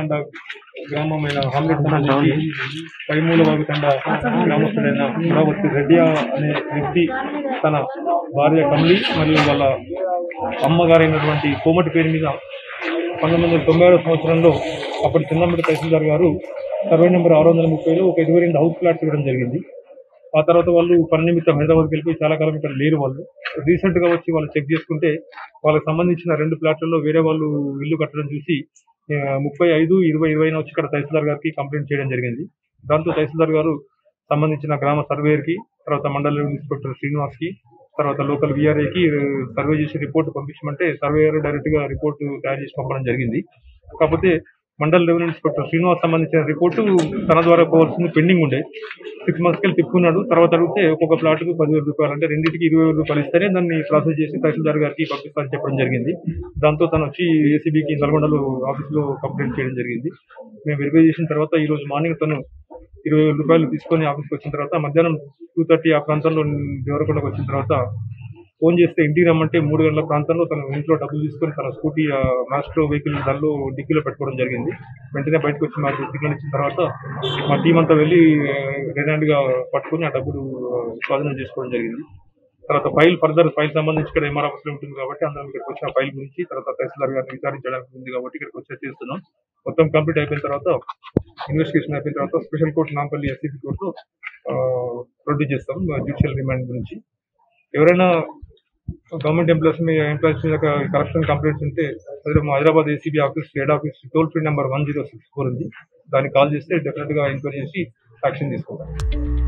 తండ గ్రామమైన Hamlet సంబంధించి పైమూలవాగు తండ గ్రామస్తుడైన అమరావతి రెడ్డి అనే వ్యక్తి తన భార్య కమలి మరియు వాళ్ళ అమ్మగారైనటువంటి కోమటి పేరు మీద పంతొమ్మిది వందల తొంభై ఆరో సంవత్సరంలో అప్పటి చిన్నమ్మటి తహసీల్దార్ గారు సర్వే నెంబర్ ఆరు వందల ముప్పైలో ఒక ఇరవై రెండు హౌస్ ఫ్లాట్స్ ఇవ్వడం జరిగింది ఆ తర్వాత వాళ్ళు పని నిమిత్తం హైదరాబాద్కి వెళ్ళిపోయి చాలా కాలం ఇక్కడ లేరు వాళ్ళు రీసెంట్ గా వచ్చి వాళ్ళు చెక్ చేసుకుంటే వాళ్ళకి సంబంధించిన రెండు ప్లాట్లలో వేరే వాళ్ళు ఇల్లు కట్టడం చూసి ఆ, ముప్పై ఐదు ఇరవై ఇరవైన వచ్చి ఇక్కడ తహసీల్దార్ గారికి కంప్లైంట్ చేయడం జరిగింది దాంతో తహసీల్దార్ గారు సంబంధించిన గ్రామ సర్వేయర్ కి తర్వాత మండల ఇన్స్పెక్టర్ శ్రీనివాస్ కి తర్వాత లోకల్ విఆర్ఏ కి సర్వే చేసి రిపోర్ట్ పంపించమంటే సర్వేయర్ డైరెక్ట్ గా రిపోర్ట్ తయారు చేసి పంపడం జరిగింది కాకపోతే మండల్ రెవెన్యూ ఇన్స్పెక్టర్ శ్రీనివాస్ సంబంధించిన రిపోర్టు తన ద్వారా పోవాల్సింది పెండింగ్ ఉండే సిక్స్ మంత్స్కి వెళ్ళి తిప్పుకున్నాడు తర్వాత అడిగితే ఒక్కొక్క ప్లాట్కు పదివేల రూపాయలు అంటే రెండింటికి ఇరవై వేల రూపాయలు ఇస్తేనే దాన్ని ప్రాసెస్ చేసి తహసీల్దార్ గారికి పంపిస్తానని చెప్పడం జరిగింది దాంతో తను వచ్చి ఏసీబీకి నల్గొండలో ఆఫీస్లో కంప్లైంట్ చేయడం జరిగింది మేము వెరిఫై చేసిన తర్వాత ఈ రోజు మార్నింగ్ తను ఇరవై వేల రూపాయలు తీసుకొని ఆఫీస్కి వచ్చిన తర్వాత మధ్యాహ్నం టూ థర్టీ ఆ ప్రాంతంలో దేవరకొండకు వచ్చిన తర్వాత ఫోన్ చేస్తే ఇంటికి రమ్మంటే మూడు గంటల ప్రాంతంలో తన ఇంట్లో డబ్బులు తీసుకొని తన స్కూటీ మాస్ట్రో వెహికల్ దానిలో డిక్కీలో పెట్టుకోవడం జరిగింది వెంటనే బయటకు వచ్చి మాకు డిక్లైన్ ఇచ్చిన తర్వాత మా టీం అంతా వెళ్ళి రిజెంట్ గా పట్టుకొని ఆ డబ్బులు ఆ, స్వాధీనం చేసుకోవడం జరిగింది తర్వాత ఫైల్ ఫర్దర్ ఫైల్ సంబంధించి ఇక్కడ ఎంఆర్ ఆఫీస్ లో ఉంటుంది కాబట్టి అందరం ఇక్కడికి వచ్చిన ఫైల్ గురించి తర్వాత తహసీల్దార్ గారిని విచారించడానికి ఉంది కాబట్టి ఇక్కడికి వచ్చి చేస్తున్నాం మొత్తం కంప్లీట్ అయిపోయిన తర్వాత ఇన్వెస్టిగేషన్ అయిపోయిన తర్వాత special court Nampally SCP court produce చేస్తాం జ్యుడిషియల్ రిమాండ్ గురించి ఎవరైనా గవర్నమెంట్ ఎంప్లాయీస్ మీ ఎంప్లాయీస్ మీద కరప్షన్ కంప్లైంట్స్ ఉంటే అదే మా Hyderabad ACB office head office toll free number one zero six four ఉంది దానికి కాల్ చేస్తే డెఫినెట్ గా ఎంక్వైరీ చేసి యాక్షన్ తీసుకుంటాం